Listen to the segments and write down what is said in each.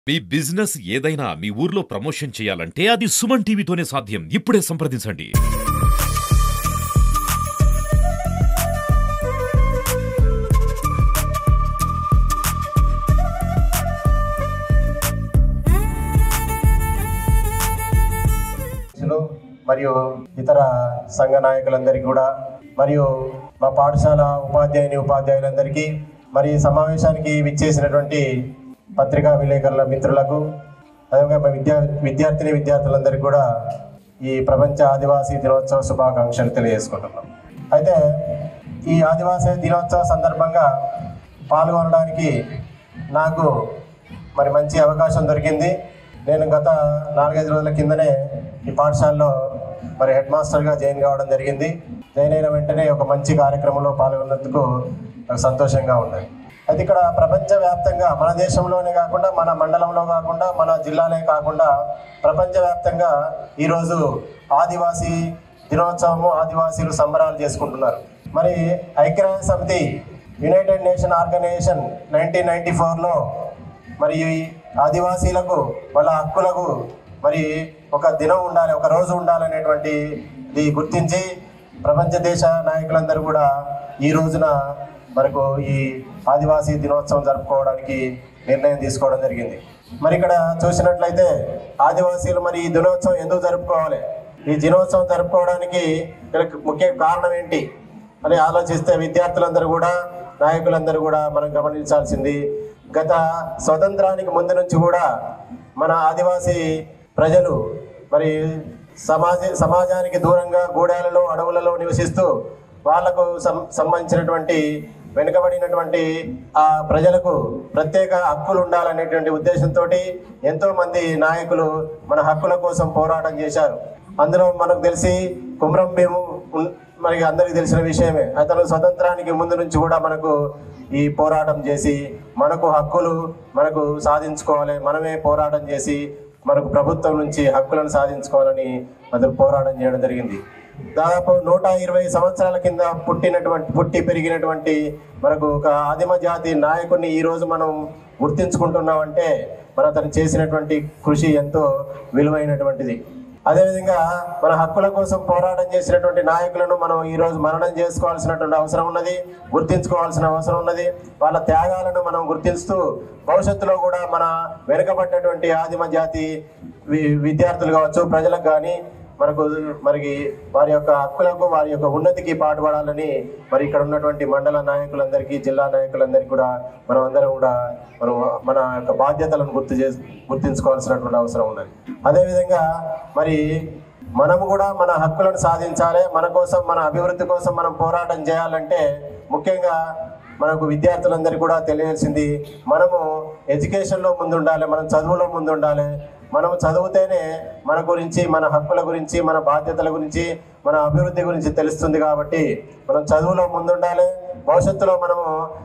మీ business ఏదైనా మీ ఊర్లో promotion చేయాలంటే అది సుమన్ టీవీతోనే సాధ్యం ఇప్పుడే సంప్రదించండి అధ్యక్షులు మరియు ఇతర సంఘ నాయకులందరికీ కూడా మరియు మా పాఠశాల ఉపాధ్యాయుని ఉపాధ్యాయులందరికీ మరి ఈ సమావేశానికి విచ్చేసినటువంటి పత్రికా విలేకరుల మిత్రులకు అదేవిధంగా మా విద్యా విద్యార్థిని విద్యార్థులందరికీ కూడా ఈ ప్రపంచ ఆదివాసీ దినోత్సవ శుభాకాంక్షలు తెలియజేసుకుంటున్నాం అయితే ఈ ఆదివాసీ దినోత్సవ సందర్భంగా పాల్గొనడానికి నాకు మరి మంచి అవకాశం దొరికింది నేను గత నాలుగైదు రోజుల కిందనే ఈ పాఠశాలలో మరి హెడ్ మాస్టర్గా జాయిన్ కావడం జరిగింది జాయిన్ అయిన వెంటనే ఒక మంచి కార్యక్రమంలో పాల్గొన్నందుకు నాకు సంతోషంగా ఉన్నది అయితే ఇక్కడ ప్రపంచవ్యాప్తంగా మన దేశంలోనే కాకుండా మన మండలంలో కాకుండా మన జిల్లాలే కాకుండా ప్రపంచవ్యాప్తంగా ఈరోజు ఆదివాసీ దినోత్సవము ఆదివాసీలు సంబరాలు చేసుకుంటున్నారు మరి ఐక్యరాజ్య సమితి united nation organisation nineteen ninety ఫోర్లో మరి ఈ ఆదివాసీలకు వాళ్ళ హక్కులకు మరి ఒక దినం ఉండాలి ఒక రోజు ఉండాలనేటువంటి ఇది గుర్తించి ప్రపంచ దేశ నాయకులందరూ కూడా ఈ రోజున మనకు ఈ ఆదివాసీ దినోత్సవం జరుపుకోవడానికి నిర్ణయం తీసుకోవడం జరిగింది మరి ఇక్కడ చూసినట్లయితే ఆదివాసీలు మరి ఈ దినోత్సవం ఎందుకు జరుపుకోవాలి ఈ దినోత్సవం జరుపుకోవడానికి వీళ్ళకి ముఖ్య కారణం ఏంటి అని ఆలోచిస్తే విద్యార్థులందరూ కూడా నాయకులందరూ కూడా మనం గమనించాల్సింది గత స్వతంత్రానికి ముందు నుంచి కూడా మన ఆదివాసీ ప్రజలు మరి సమాజ సమాజానికి దూరంగా గూడాలలో అడవులలో నివసిస్తూ వాళ్లకు సం- సంబంధించినటువంటి వెనుకబడినటువంటి ఆ ప్రజలకు ప్రత్యేక హక్కులు ఉండాలనేటువంటి ఉద్దేశంతో ఎంతో మంది నాయకులు మన హక్కుల కోసం పోరాటం చేశారు అందులో మనకు తెలిసి కుమ్రం భీము ఉన్- మరి అందరికీ తెలిసిన విషయమే అతను స్వతంత్రానికి ముందు నుంచి కూడా మనకు ఈ పోరాటం చేసి మనకు హక్కులు మనకు సాధించుకోవాలి మనమే పోరాటం చేసి మనకు ప్రభుత్వం నుంచి హక్కులను సాధించుకోవాలని అతను పోరాటం చేయడం జరిగింది దాదాపు నూట ఇరవై సంవత్సరాల కింద పుట్టినటువంటి పుట్టి పెరిగినటువంటి మనకు ఒక ఆదిమ జాతి నాయకుడిని ఈ రోజు మనం గుర్తించుకుంటున్నామంటే మన అతను చేసినటువంటి కృషి ఎంతో విలువైనటువంటిది అదేవిధంగా మన హక్కుల కోసం పోరాటం చేసినటువంటి నాయకులను మనం ఈ రోజు మరణం చేసుకోవాల్సినటువంటి అవసరం ఉన్నది గుర్తించుకోవాల్సిన అవసరం ఉన్నది వాళ్ళ త్యాగాలను మనం గుర్తిస్తూ భవిష్యత్తులో కూడా మన వెనుకబడినటువంటి ఆదిమ జాతి వి- విద్యార్థులు కావచ్చు ప్రజలకు కానీ మనకు మనకి వారి యొక్క హక్కులకు వారి యొక్క ఉన్నతికి పాటుపడాలని మరి ఇక్కడ ఉన్నటువంటి మండల నాయకులందరికీ జిల్లా నాయకులందరికీ కూడా మనం అందరం కూడా మనం మన యొక్క బాధ్యతలను గుర్తు చేసి గుర్తించుకోవాల్సినటువంటి అవసరం ఉన్నది అదేవిధంగా మరి మనము కూడా మన హక్కులను సాధించాలి మన కోసం మన అభివృద్ధి కోసం మనం పోరాటం చేయాలంటే ముఖ్యంగా మనకు విద్యార్థులందరికీ కూడా తెలియాల్సింది మనము ఎడ్యుకేషన్లో ముందుండాలి మనం చదువులో ముందుండాలి మనం చదివితేనే మన గురించి మన హక్కుల గురించి మన బాధ్యతల గురించి మన అభివృద్ధి గురించి తెలుస్తుంది కాబట్టి మనం చదువులో ముందుండాలి భవిష్యత్తులో మనము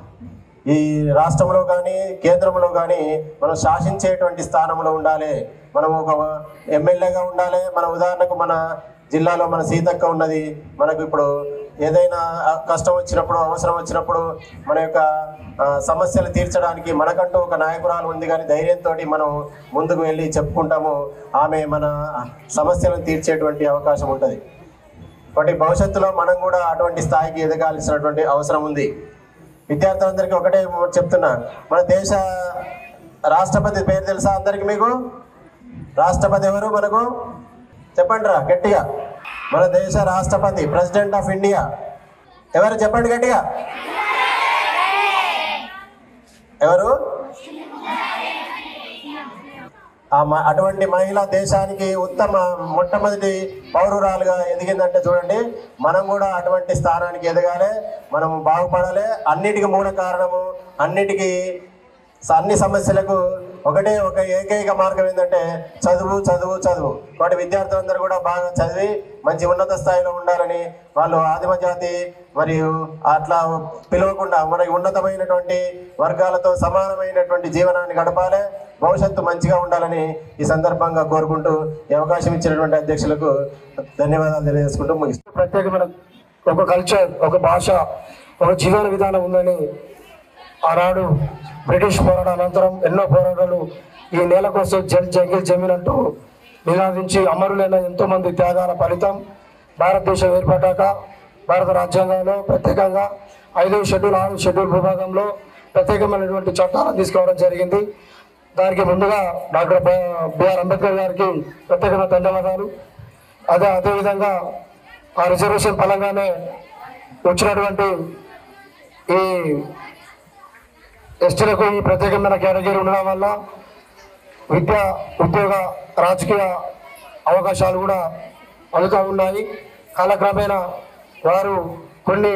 ఈ రాష్ట్రంలో కానీ కేంద్రంలో కానీ మనం శాసించేటువంటి స్థానంలో ఉండాలి మనం ఒక ఎమ్మెల్యేగా ఉండాలి మన ఉదాహరణకు మన జిల్లాలో మన సీతక్క ఉన్నది మనకు ఇప్పుడు ఏదైనా కష్టం వచ్చినప్పుడు అవసరం వచ్చినప్పుడు మన యొక్క ఆ, సమస్యలు తీర్చడానికి మనకంటూ ఒక నాయకురాలు ఉంది కానీ ధైర్యంతో మనం ముందుకు వెళ్ళి చెప్పుకుంటాము ఆమె మన సమస్యలను తీర్చేటువంటి అవకాశం ఉంటుంది కాబట్టి భవిష్యత్తులో మనం కూడా అటువంటి స్థాయికి ఎదగాల్సినటువంటి అవసరం ఉంది విద్యార్థులందరికీ ఒకటే చెప్తున్నా మన దేశ రాష్ట్రపతి పేరు తెలుసా అందరికి మీకు రాష్ట్రపతి ఎవరు మనకు చెప్పండి రా గట్టిగా మన దేశ రాష్ట్రపతి ప్రెసిడెంట్ ఆఫ్ ఇండియా ఎవరు చెప్పండి గట్టిగా ఎవరు ఆ మ- అటువంటి మహిళ దేశానికి ఉత్తమ మొట్టమొదటి పౌరురాలుగా ఎదిగిందంటే చూడండి మనం కూడా అటువంటి స్థానానికి ఎదగాలి మనం బాగుపడాలి అన్నిటికీ మూల కారణము అన్నిటికీ స- అన్ని సమస్యలకు ఒకటే ఒక ఏకైక మార్గం ఏంటంటే చదువు చదువు చదువు వాటి విద్యార్థులందరూ కూడా బాగా చదివి మంచి ఉన్నత స్థాయిలో ఉండాలని వాళ్ళు ఆదిమ జాతి మరియు అట్లా పిలవకుండా మనకి ఉన్నతమైనటువంటి వర్గాలతో సమానమైనటువంటి జీవనాన్ని గడపాలి భవిష్యత్తు మంచిగా ఉండాలని ఈ సందర్భంగా కోరుకుంటూ ఈ అవకాశం ఇచ్చినటువంటి అధ్యక్షులకు ధన్యవాదాలు తెలియజేసుకుంటూ ముగిస్తాను ప్రత్యేకమైన ఒక కల్చర్ ఒక భాష ఒక జీవన విధానం ఉందని ఆనాడు బ్రిటిష్ పోరాట అనంతరం ఎన్నో పోరాటాలు ఈ నేల కోసం జల్ జంగిల్ జమీన్ అంటూ నినాదించి అమరులైన ఎంతో మంది త్యాగాల ఫలితం భారతదేశం ఏర్పడ్డాక భారత రాజ్యాంగంలో ప్రత్యేకంగా ఐదవ షెడ్యూల్ ఆరు షెడ్యూల్ విభాగంలో ప్రత్యేకమైనటువంటి చట్టాలను తీసుకోవడం జరిగింది దానికి ముందుగా డాక్టర్ బ- బిఆర్ అంబేద్కర్ గారికి ప్రత్యేకమైన ధన్యవాదాలు అదే అదేవిధంగా ఆ రిజర్వేషన్ ఫలంగానే వచ్చినటువంటి ఈ ఎస్టీలకు ఈ ప్రత్యేకమైన కేటగిరీ ఉండడం వల్ల విద్య ఉద్యోగ రాజకీయ అవకాశాలు కూడా అందుతూ ఉన్నాయి కాలక్రమేణా వారు కొన్ని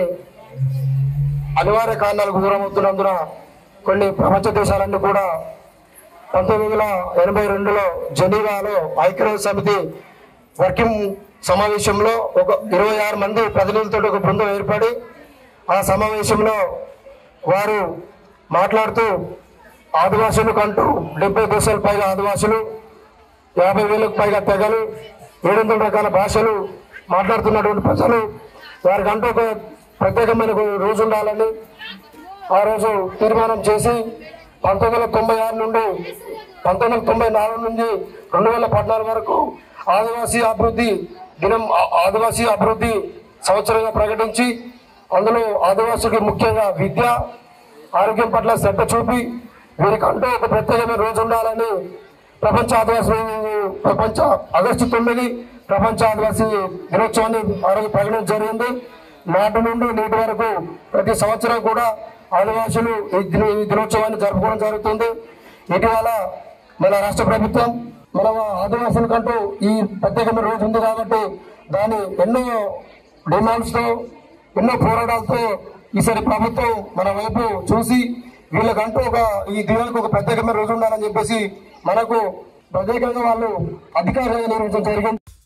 అనివార్య కారణాలకు దూరమవుతున్నందున కొన్ని ప్రపంచ దేశాలన్నీ కూడా పంతొమ్మిది వందల ఎనభై రెండులో జెనీవాలో ఐక్యరాజ్య సమితి వర్కింగ్ సమావేశంలో ఒక ఇరవై ఆరు మంది ప్రతినిధులతో ఒక బృందం ఏర్పడి ఆ సమావేశంలో వారు మాట్లాడుతూ ఆదివాసులకు అంటూ డెబ్బై దేశాల పైగా ఆదివాసులు యాభై వేలకు పైగా తెగలు ఏడు వందల రకాల భాషలు మాట్లాడుతున్నటువంటి ప్రజలు వారికంటూ ఒక ప్రత్యేకమైన ఒక రోజు ఉండాలని ఆ రోజు తీర్మానం చేసి పంతొమ్మిది వందల తొంభై ఆరు నుండి పంతొమ్మిది వందల తొంభై నాలుగు నుంచి రెండు వేల పద్నాలుగు వరకు ఆదివాసీ అభివృద్ధి దినం ఆ- ఆదివాసీ అభివృద్ధి సంవత్సరంగా ప్రకటించి అందులో ఆదివాసులకి ముఖ్యంగా విద్య ఆరోగ్యం పట్ల శ్రద్ధ చూపి వీరికంటూ ఒక ప్రత్యేకమైన రోజు ఉండాలని ప్రపంచ ఆదివాసీ ప్రపంచ ఆగస్టు తొమ్మిది ప్రపంచ ఆదివాసీ దినోత్సవాన్ని ఆ రోజు ప్రకటన జరిగింది నాటి నుండి నేటి వరకు ప్రతి సంవత్సరం కూడా ఆదివాసులు ఈ దిన ఈ దినోత్సవాన్ని జరుపుకోవడం జరుగుతుంది ఇటీవల మన రాష్ట్ర ప్రభుత్వం మన ఆదివాసులకంటూ ఈ ప్రత్యేకమైన రోజు ఉంది కాబట్టి దాని ఎన్నో డిమాండ్స్తో ఎన్నో పోరాటాలతో ఈసారి ప్రభుత్వం మన వైపు చూసి వీళ్ళకంటూ ఒక ఈ దీనికి ఒక ప్రత్యేకమైన రోజు ఉండాలని చెప్పేసి మనకు ప్రత్యేకంగా వాళ్ళు అధికారులుగా నిర్వహించడం జరిగింది